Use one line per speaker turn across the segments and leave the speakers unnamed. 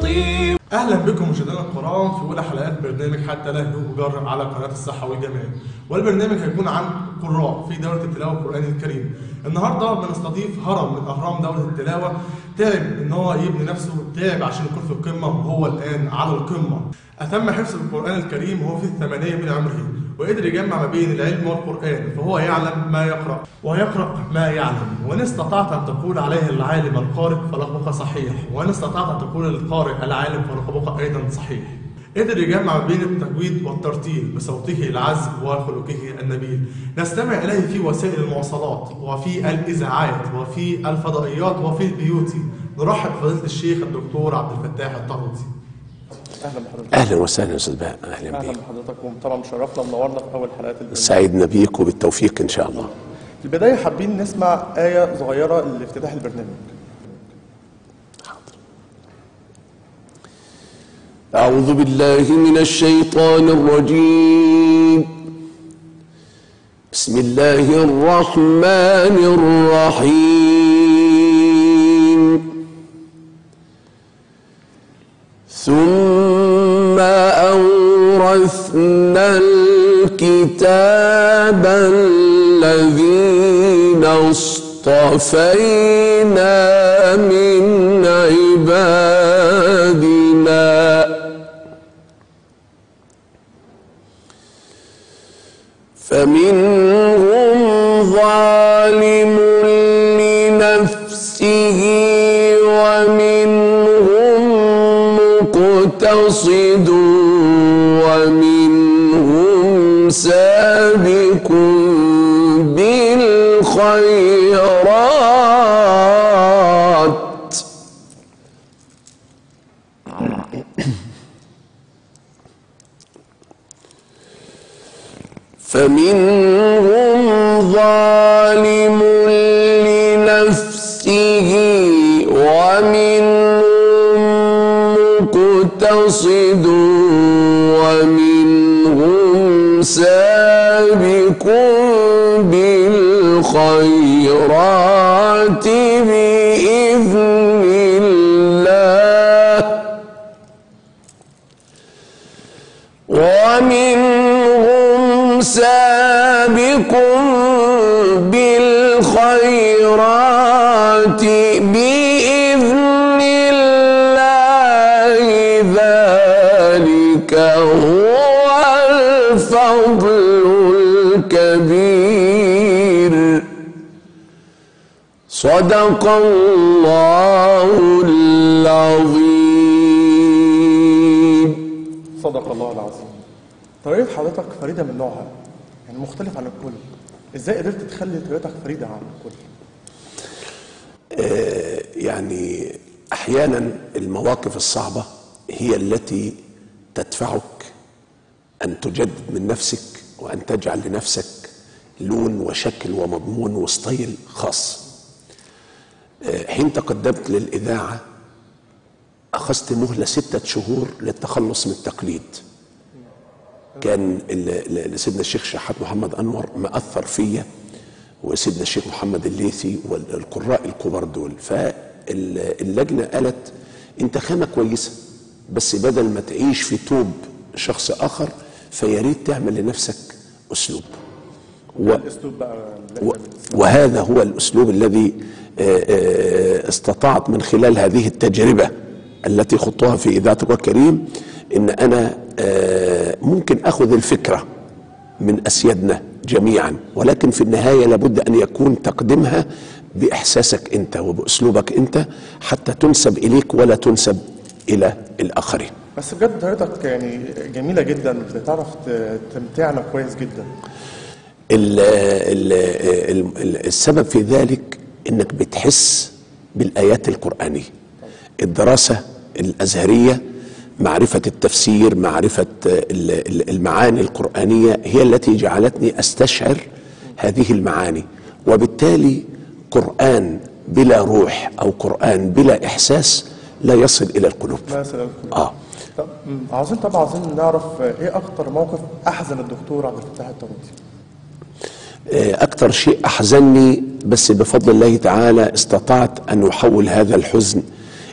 العظيم
اهلا بكم مشاهدينا الكرام في اولى حلقات برنامج حتى لا يجر على قناه الصحه والجمال والبرنامج هيكون عن قراء في دوله التلاوه القراني الكريم النهارده بنستضيف هرم من اهرام دوله التلاوه تعب ان هو يبني نفسه تعب عشان يكون في القمه وهو الان على القمه اتم حفظ القران الكريم وهو في الثمانيه من عمره وقدر يجمع ما بين العلم والقرآن فهو يعلم ما يقرأ ويقرأ ما يعلم وإن استطعت أن تقول عليه العالم القارئ فلقبك صحيح وإن استطعت أن تقول القارئ العالم فلقبك أيضا صحيح قدر يجمع ما بين التجويد والترتيل بصوته العذب وخلقه النبيل نستمع إليه في وسائل المواصلات وفي الإذاعات وفي الفضائيات وفي البيوت نرحب بفضيلة الشيخ الدكتور عبد الفتاح الطاغوتي
اهلا بحضرتك
اهلا وسهلا استاذ بهاء اهلا
اهلا
بيك
بحضرتك وطبعا مشرفنا منورنا في اول حلقات البرنامج
سعيدنا بيك وبالتوفيق ان شاء الله
في البدايه حابين نسمع ايه صغيره لافتتاح البرنامج
أعوذ بالله من الشيطان الرجيم بسم الله الرحمن الرحيم ثم أورثنا الكتاب الذين اصطفينا من عبادنا فمنهم ظالم لنفسه ومنهم مقتصد ومنهم سابق بالخيرات فمنهم ظالم لنفسه ومنهم مقتصد ومنهم سابق بالخيرات بإذن الله ومنهم سابق بالخيرات بإذن الله ذلك هو الفضل الكبير صدق الله العظيم
صدق الله العظيم طريقه حضرتك فريده من نوعها يعني مختلف عن الكل ازاي قدرت تخلي طريقتك فريده عن الكل
يعني احيانا المواقف الصعبه هي التي تدفعك ان تجدد من نفسك وان تجعل لنفسك لون وشكل ومضمون وستايل خاص آه، حين تقدمت للاذاعه اخذت مهله سته شهور للتخلص من التقليد كان ال- ال- سيدنا الشيخ شحات محمد انور مأثر فيا وسيدنا الشيخ محمد الليثي والقراء الكبار دول فاللجنه قالت انت خامه كويسه بس بدل ما تعيش في توب شخص اخر فيا ريت تعمل لنفسك اسلوب و
الاسلوب بقى اللي
و-
إحنا بنسمعه.
وهذا هو الاسلوب الذي آه، آه، استطعت من خلال هذه التجربه التي خضتها في اذاعتك الكريم ان انا آه، ممكن اخذ الفكره من اسيادنا جميعا ولكن في النهايه لابد ان يكون تقديمها باحساسك انت وباسلوبك انت حتى تنسب اليك ولا تنسب الى الاخرين.
بس بجد طريقتك يعني جميله جدا بتعرف ت- تمتعنا كويس جدا
ال ال ال السبب في ذلك انك بتحس بالايات القرانيه الدراسه الازهريه معرفه التفسير معرفه ال- ال- المعاني القرانيه هي التي جعلتني استشعر هذه المعاني وبالتالي قران بلا روح او قران بلا احساس لا يصل الى القلوب
مثلا
اه
طب م، عاوزين طبعا عاوزين نعرف ايه اكتر موقف احزن الدكتور عبد الفتاح الطاغوتي
أكثر شيء أحزنني بس بفضل الله تعالى استطعت أن أحول هذا الحزن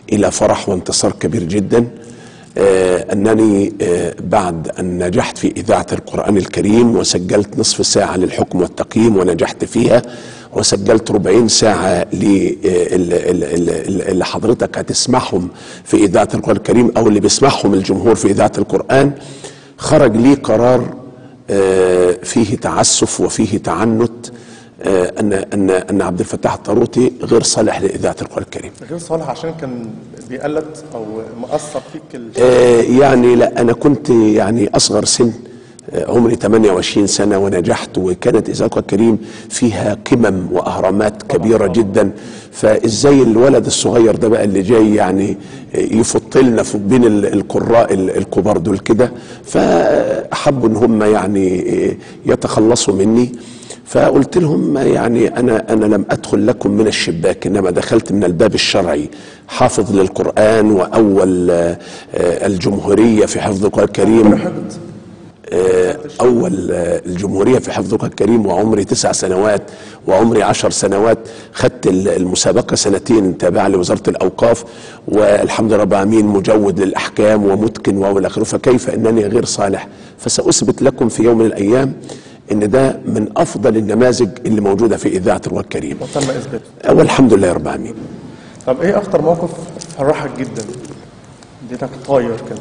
الى فرح وانتصار كبير جدا آه، انني آه، بعد ان نجحت في اذاعه القران الكريم وسجلت نصف ساعه للحكم والتقييم ونجحت فيها وسجلت ربعين ساعه ل- ال- ال- ال- اللي حضرتك هتسمعهم في اذاعه القران الكريم او اللي بيسمعهم الجمهور في اذاعه القران خرج لي قرار آه، فيه تعسف وفيه تعنت آه، ان ان ان عبد الفتاح الطاروطي غير صالح لاذاعه القران الكريم
غير صالح عشان كان بيقلد او مأثر فيك ال...
آه، يعني لا انا كنت يعني اصغر سن آه، عمري 28 سنه ونجحت وكانت اذاعه القرآن الكريم فيها قمم واهرامات كبيره جدا فازاي الولد الصغير ده بقى اللي جاي يعني آه، يفط لنا في بين ال- القراء ال- الكبار دول كده فحبوا ان هم يعني آه، يتخلصوا مني فقلت لهم يعني انا انا لم ادخل لكم من الشباك انما دخلت من الباب الشرعي حافظ للقران واول آه، آه، الجمهوريه في حفظ القران الكريم
حفظ
آه، اول آه، الجمهوريه في حفظ القران الكريم وعمري تسع سنوات وعمري عشر سنوات خدت ال- المسابقه سنتين تابعه لوزاره الاوقاف والحمد لله رب العالمين مجود للاحكام ومتقن والى اخره فكيف انني غير صالح فساثبت لكم في يوم من الايام ان ده من افضل النماذج اللي موجوده في اذاعه القران الكريم
وتم اثباته
والحمد لله رب العالمين
طب ايه اكتر موقف فرحك جدا اديتك طاير كده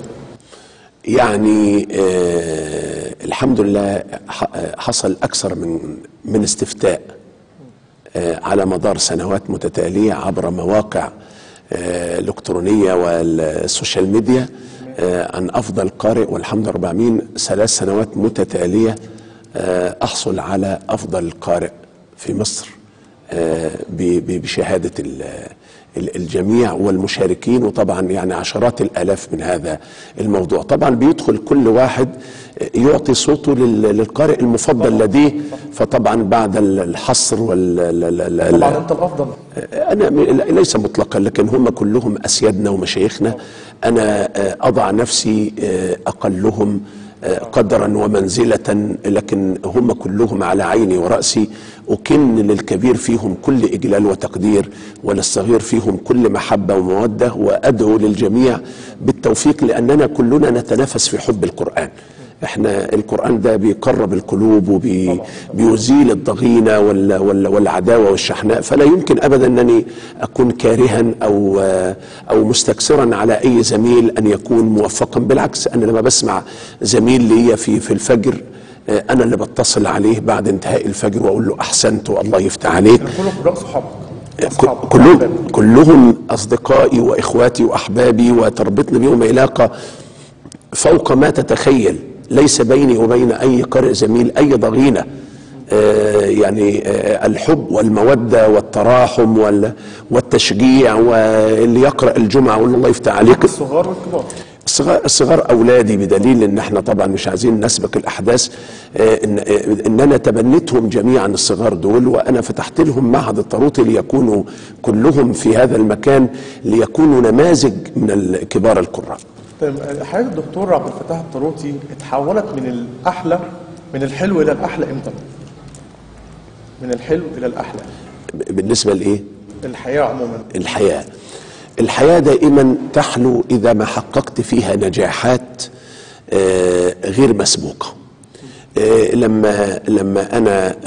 يعني آه الحمد لله ح- آه، حصل اكثر من من استفتاء آه على مدار سنوات متتاليه عبر مواقع آه الكترونيه والسوشيال ميديا آه عن افضل قارئ والحمد لله رب العالمين ثلاث سنوات متتاليه آه احصل على افضل قارئ في مصر آه ب- ب- بشهاده ال- ال- الجميع والمشاركين وطبعا يعني عشرات الالاف من هذا الموضوع طبعا بيدخل كل واحد يعطي صوته لل- للقارئ المفضل لديه فطبعا بعد الحصر وال
طبعا انت الافضل
انا م- ليس مطلقا لكن هم كلهم اسيادنا ومشايخنا انا آه، اضع نفسي آه، اقلهم آه، قدرا ومنزله لكن هم كلهم على عيني وراسي اكن للكبير فيهم كل اجلال وتقدير وللصغير فيهم كل محبه وموده وادعو للجميع بالتوفيق لاننا كلنا نتنافس في حب القران احنا القران ده بيقرب القلوب وبيزيل الضغينه وال- وال- والعداوه والشحناء فلا يمكن ابدا انني اكون كارها او او مستكثرا على اي زميل ان يكون موفقا بالعكس انا لما بسمع زميل ليا في في الفجر آه، انا اللي بتصل عليه بعد انتهاء الفجر واقول له احسنت والله يفتح عليك
كانوا كلهم قراء صحابك
كل-
أصحابك.
كلهم
أحبابك.
كلهم اصدقائي واخواتي واحبابي وتربطني بهم علاقه فوق ما تتخيل ليس بيني وبين اي قارئ زميل اي ضغينه آه، يعني آه، الحب والموده والتراحم وال- والتشجيع واللي يقرا الجمعه يقول له الله يفتح عليك
الصغار والكبار
الصغار, الصغار اولادي بدليل ان احنا طبعا مش عايزين نسبق الاحداث آه، ان آه، ان انا تبنيتهم جميعا الصغار دول وانا فتحت لهم معهد الطاروطي ليكونوا كلهم في هذا المكان ليكونوا نماذج من ال- كبار القراء
طيب حياة الدكتور عبد الفتاح الطروطي اتحولت من الأحلى من الحلو إلى الأحلى إمتى؟ من الحلو إلى الأحلى
ب- بالنسبه لايه؟
الحياة عموما
الحياه الحياه دائما تحلو اذا ما حققت فيها نجاحات آه، غير مسبوقه آه، لما لما انا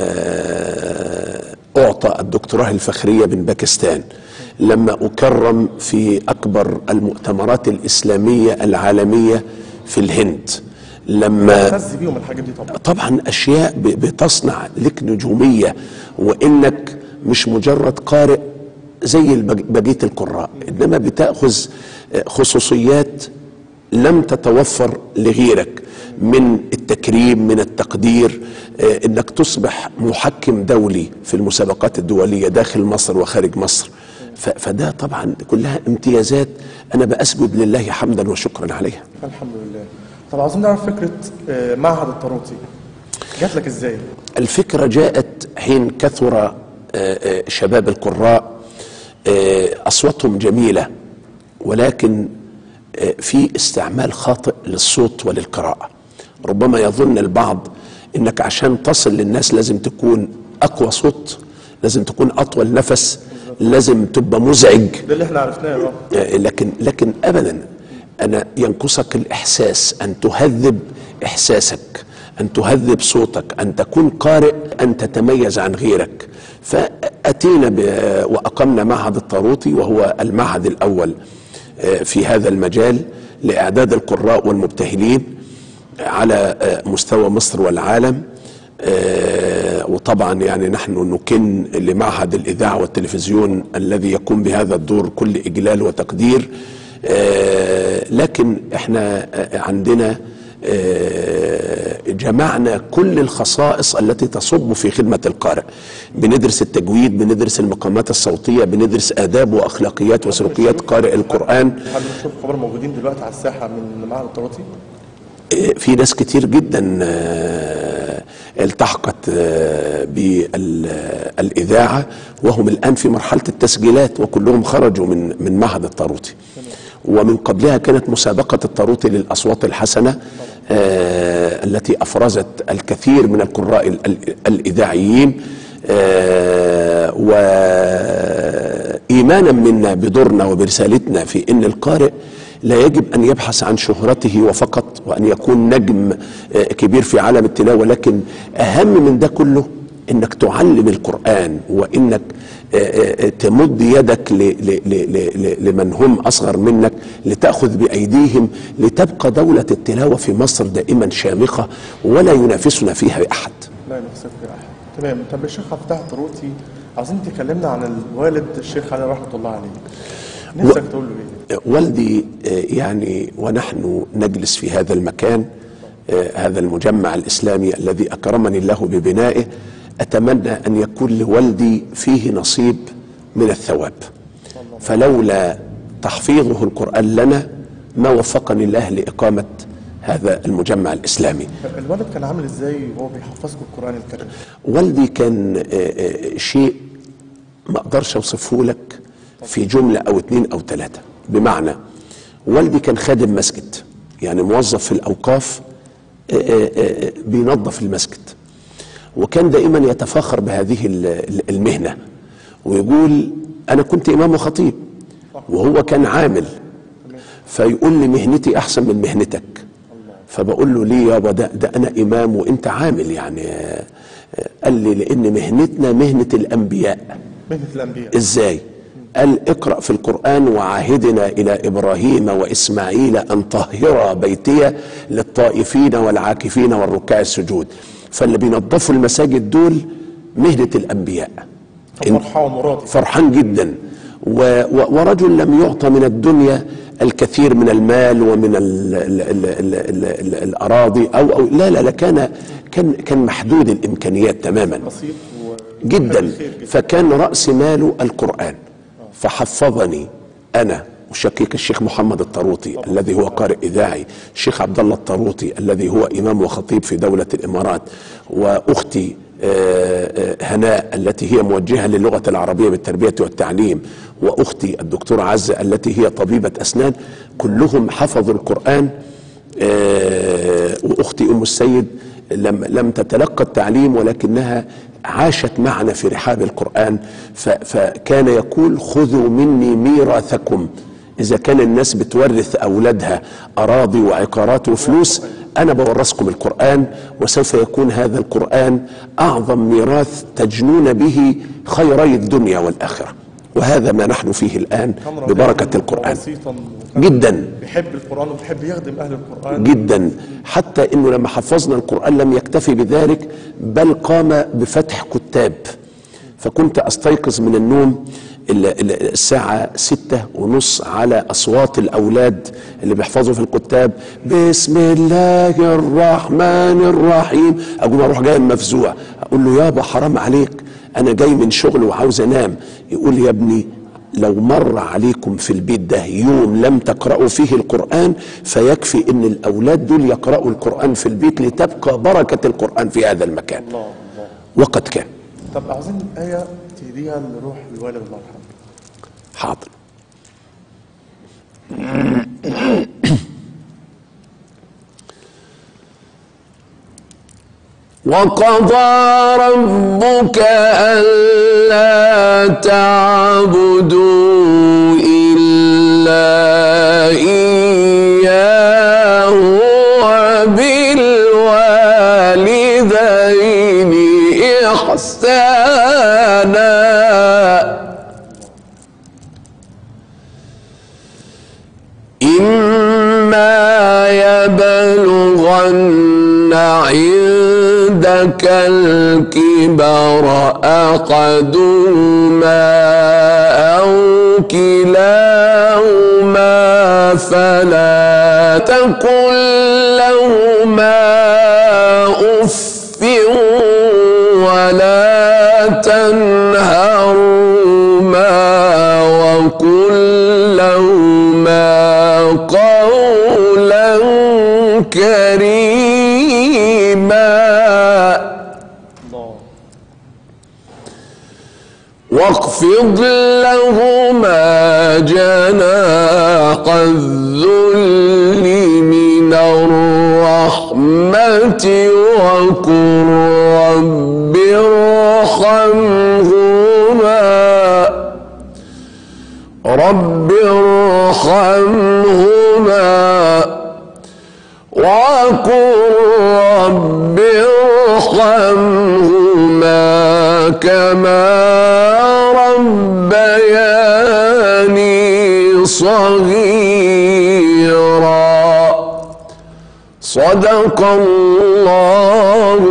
آه، اعطى الدكتوراه الفخريه من باكستان لما اكرم في اكبر المؤتمرات الاسلاميه العالميه في الهند لما
اعتز بيهم الحاجات دي طبعا
طبعا اشياء ب- بتصنع لك نجوميه وانك مش مجرد قارئ زي البج- بقيه القراء انما بتاخذ آه، خصوصيات لم تتوفر لغيرك من التكريم من التقدير آه، انك تصبح محكم دولي في المسابقات الدوليه داخل مصر وخارج مصر ف- فده طبعا كلها امتيازات انا باسجد لله حمدا وشكرا عليها
الحمد لله طب عاوزين نعرف فكرة آه، معهد الطروطي جات لك ازاي؟
الفكرة جاءت حين كثر آه، آه، شباب القراء آه، أصواتهم جميلة ولكن آه، في استعمال خاطئ للصوت وللقراءة ربما يظن البعض انك عشان تصل للناس لازم تكون اقوى صوت لازم تكون اطول نفس لازم تبقى مزعج
ده اللي احنا عرفناه اه
آه، لكن لكن ابدا انا ينقصك الاحساس ان تهذب احساسك ان تهذب صوتك ان تكون قارئ ان تتميز عن غيرك فاتينا ب- واقمنا معهد الطاروطي وهو المعهد الاول آه، في هذا المجال لاعداد القراء والمبتهلين على آه، مستوى مصر والعالم آه، وطبعا يعني نحن نكن لمعهد الاذاعه والتلفزيون الذي يقوم بهذا الدور كل اجلال وتقدير آه، لكن احنا آه، عندنا آه، جمعنا كل الخصائص التي تصب في خدمه القارئ بندرس التجويد بندرس المقامات الصوتيه بندرس اداب واخلاقيات وسلوكيات قارئ القران
حد نشوف خبر موجودين دلوقتي على الساحه من معهد الطراطي
في ناس كتير جدا آه، التحقت آه، بالإذاعة وهم الآن في مرحلة التسجيلات وكلهم خرجوا من من معهد الطاروطي ومن قبلها كانت مسابقة الطاروطي للأصوات الحسنة آه، التي أفرزت الكثير من القراء ال- ال- الإذاعيين آه، وإيمانا منا بدورنا وبرسالتنا في أن القارئ لا يجب أن يبحث عن شهرته وفقط وأن يكون نجم آه، كبير في عالم التلاوة لكن أهم من ده كله أنك تعلم القرآن وأنك آه، آه، تمد يدك ل- ل- ل- ل- لمن هم أصغر منك لتأخذ بأيديهم لتبقى دولة التلاوة في مصر دائما شامخة ولا ينافسنا فيها أحد
لا ينافسك في احد تمام طب الشيخ عبد الفتاح الطروطي عاوزين تكلمنا عن الوالد الشيخ علي رحمه الله عليه نفسك تقول له ايه؟
والدي آه، يعني ونحن نجلس في هذا المكان آه، هذا المجمع الاسلامي الذي اكرمني الله ببنائه اتمنى ان يكون لوالدي فيه نصيب من الثواب فلولا تحفيظه القران لنا ما وفقني الله لاقامه هذا المجمع الاسلامي
الوالد كان عامل ازاي وهو بيحفظكم القران الكريم؟
والدي كان آه، آه، شيء ما اقدرش اوصفه لك في جمله او اتنين او تلاته بمعنى والدي كان خادم مسجد يعني موظف في الاوقاف آه، آه، آه، بينظف المسجد وكان دائما يتفاخر بهذه ال- ال- المهنه ويقول انا كنت امام وخطيب وهو كان عامل فيقول لي مهنتي احسن من مهنتك فبقول له ليه يابا ده, ده انا امام وانت عامل يعني آه، آه، قال لي لان مهنتنا مهنه الانبياء
مهنه الانبياء
ازاي قال اقرا في القران وعاهدنا الى ابراهيم واسماعيل ان طهرا بيتي للطائفين والعاكفين والركع السجود فاللي بينظفوا المساجد دول مهنه الانبياء إن-
فرحان وراضي
فرحان جدا و و ورجل لم يعطى من الدنيا الكثير من المال ومن ال ال ال ال ال ال الاراضي او او لا لا لا كان كان كان محدود الامكانيات تماما
بسيط و...
جدا
خير جدا.
فكان راس ماله القران فحفظني انا وشقيق الشيخ محمد الطروطي الذي هو قارئ اذاعي الشيخ عبد الله الطروطي الذي هو امام وخطيب في دوله الامارات واختي آه، آه، هناء التي هي موجهه للغه العربيه بالتربيه والتعليم واختي الدكتوره عزه التي هي طبيبه اسنان كلهم حفظوا القران آه، واختي ام السيد لم لم تتلقى التعليم ولكنها عاشت معنا في رحاب القران ف- فكان يقول خذوا مني ميراثكم اذا كان الناس بتورث اولادها اراضي وعقارات وفلوس انا بورثكم القران وسوف يكون هذا القران اعظم ميراث تجنون به خيري الدنيا والاخره وهذا ما نحن فيه الان
كان رضيعاً
ببركه القران
وبسيطا وكان
جدا
بيحب القران وبيحب يخدم اهل القران
جدا حتى انه لما حفظنا القران لم يكتفي بذلك بل قام بفتح كتاب فكنت استيقظ من النوم ال- ال- الساعة ستة ونص على أصوات الأولاد اللي بيحفظوا في الكتاب بسم الله الرحمن الرحيم أقوم أروح جاي مفزوع أقول له يابا حرام عليك أنا جاي من شغل وعاوز أنام يقول يا ابني لو مر عليكم في البيت ده يوم لم تقرأوا فيه القرآن فيكفي ان الاولاد دول يقرأوا القرآن في البيت لتبقى بركة القرآن في هذا المكان
الله الله
وقد كان
طب عاوزين آية تهديها لروح الوالد الله يرحمه
حاضر وقضى ربك ألا تعبدوا إلا إياه وبالوالدين إحسانا إما يبلغن عندك الكبر أحدهما أو كلاهما فلا تقل لهما أف ولا تنهرهما وقل لهما قولا كريما
الله
واخفض لهما جناح الذل من الرحمة وقل رب ارحمهما رب ارحمهما وقل رب ارحمهما كما ربياني صغيرا صدق الله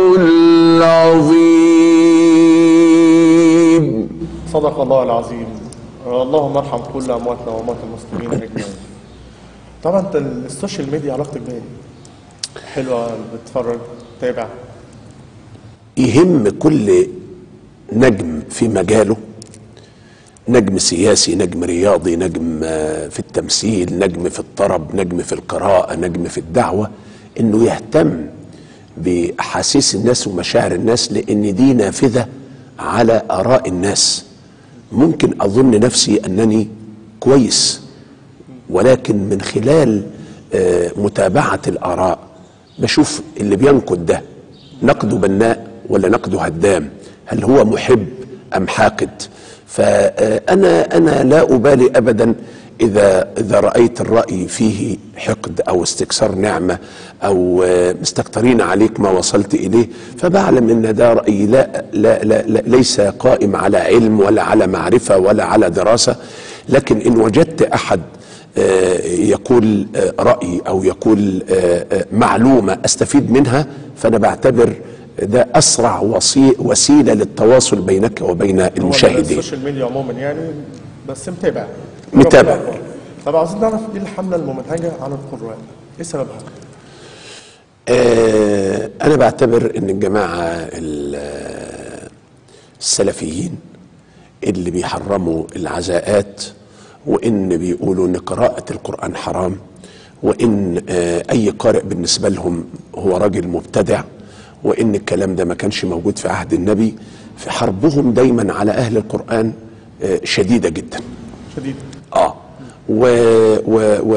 العظيم
صدق الله العظيم اللهم ارحم كل امواتنا واموات المسلمين اجمعين طبعا انت السوشيال ميديا علاقتك بيها إيه؟ حلوه بتتفرج تتابع
يهم كل نجم في مجاله نجم سياسي نجم رياضي نجم آه، في التمثيل نجم في الطرب نجم في القراءة نجم في الدعوة انه يهتم بأحاسيس الناس ومشاعر الناس لان دي نافذة على آراء الناس ممكن أظن نفسي أنني كويس ولكن من خلال آه، متابعة الآراء بشوف اللي بينقد ده نقده بناء ولا نقده هدام هل هو محب أم حاقد فأنا أنا لا أبالي أبدا إذا إذا رأيت الرأي فيه حقد أو استكثار نعمة أو آه، مستكترين عليك ما وصلت إليه فبعلم أن ده رأي لا, لا, لا, لا ليس قائم على علم ولا على معرفة ولا على دراسة لكن إن وجدت أحد آه، يقول آه، رأي أو يقول آه، آه، معلومة أستفيد منها فأنا بعتبر ده أسرع وصي- وسيلة للتواصل بينك وبين
هو
المشاهدين
السوشيال ميديا عموما يعني بس متابع
متابع.
ربنا يكرمك. طب عاوزين نعرف ايه الحمله الممنهجه على القراء ايه سببها؟
آه، أنا بعتبر إن الجماعة ال- السلفيين اللي بيحرموا العزاءات وإن بيقولوا إن قراءة القرآن حرام وإن آه، أي قارئ بالنسبة لهم هو راجل مبتدع وإن الكلام ده ما كانش موجود في عهد النبي في حربهم دايما على أهل القرآن آه، شديدة جدا
شديد
اه و و و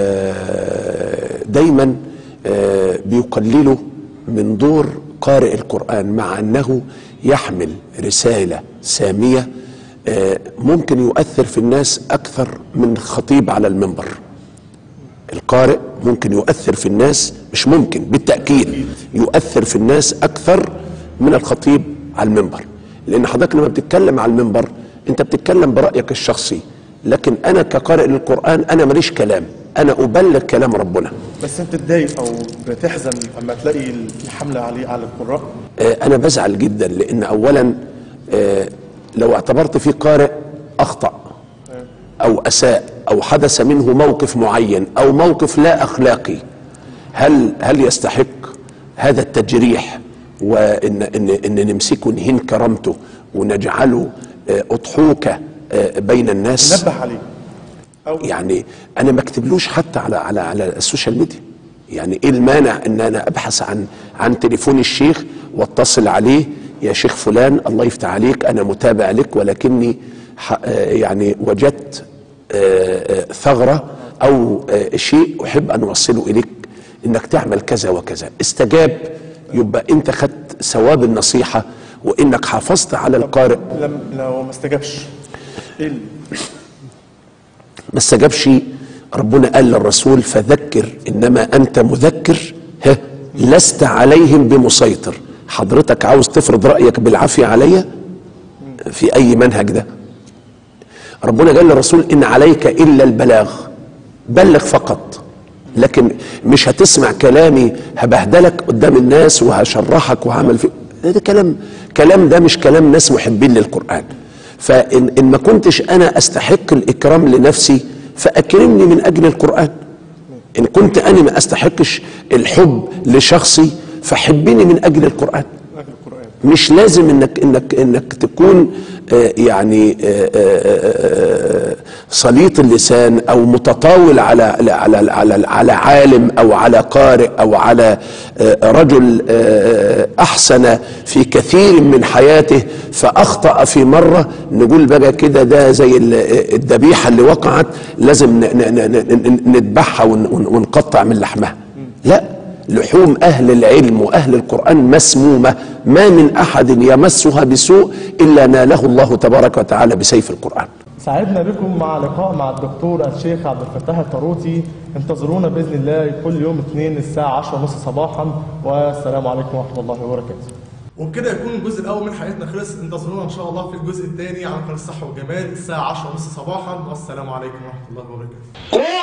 دايما آه، بيقللوا من دور قارئ القرآن مع أنه يحمل رسالة سامية آه، ممكن يؤثر في الناس أكثر من خطيب على المنبر القارئ ممكن يؤثر في الناس مش ممكن بالتأكيد يؤثر في الناس أكثر من الخطيب على المنبر لأن حضرتك لما بتتكلم على المنبر أنت بتتكلم برأيك الشخصي لكن أنا كقارئ للقرآن أنا ماليش كلام أنا أبلغ كلام ربنا
بس انت تتضايق او بتحزن اما تلاقي الحمله عليه على القراء
آه، أنا بزعل جدا لأن أولا آه، لو اعتبرت في قارئ أخطأ أو أساء أو حدث منه موقف معين أو موقف لا أخلاقي هل هل يستحق هذا التجريح وإن إن إن نمسكه نهين كرامته ونجعله آه، أضحوكة آه، بين الناس
نبه عليه او
يعني انا ما اكتبلوش حتى على على على السوشيال ميديا يعني ايه المانع ان انا ابحث عن عن تليفون الشيخ واتصل عليه يا شيخ فلان الله يفتح عليك انا متابع لك ولكني ح- آه يعني وجدت آه، آه، ثغره او آه، شيء احب ان اوصله اليك انك تعمل كذا وكذا استجاب يبقى انت خدت ثواب النصيحه وانك حافظت على القارئ
لم لو ما استجابش ايه ال-
ما استجابش ربنا قال للرسول فذكر انما انت مذكر ها لست عليهم بمسيطر حضرتك عاوز تفرض رايك بالعافيه عليا في اي منهج ده ربنا قال للرسول ان عليك الا البلاغ بلغ فقط لكن مش هتسمع كلامي هبهدلك قدام الناس وهشرحك وهعمل في ده, ده كلام كلام ده مش كلام ناس محبين للقرآن فإن إن ما كنتش أنا أستحق الإكرام لنفسي فأكرمني من أجل القرآن إن كنت أنا ما أستحقش الحب لشخصي فحبني من أجل القرآن
أجل القرآن
مش لازم انك انك انك تكون آه، يعني آه، آه، آه، سليط اللسان او متطاول على على على على, على عالم او على قارئ او على آه، رجل آه، احسن في كثير من حياته فاخطا في مره نقول بقى كده ده زي ال- الذبيحه اللي وقعت لازم ن- ن- ن- ن- نذبحها ون- ون- ونقطع من لحمها لا لحوم أهل العلم وأهل القرآن مسمومة ما من أحد يمسها بسوء إلا ناله الله تبارك وتعالى بسيف القرآن
سعدنا بكم مع لقاء مع الدكتور الشيخ عبد الفتاح الطاروسي انتظرونا باذن الله كل يوم اثنين الساعه 10 ونص صباحا والسلام عليكم ورحمه الله وبركاته
وبكده يكون الجزء الاول من حلقتنا خلص انتظرونا ان شاء الله في الجزء الثاني على قناه الصحه والجمال الساعه 10 ونص صباحا والسلام عليكم ورحمه الله وبركاته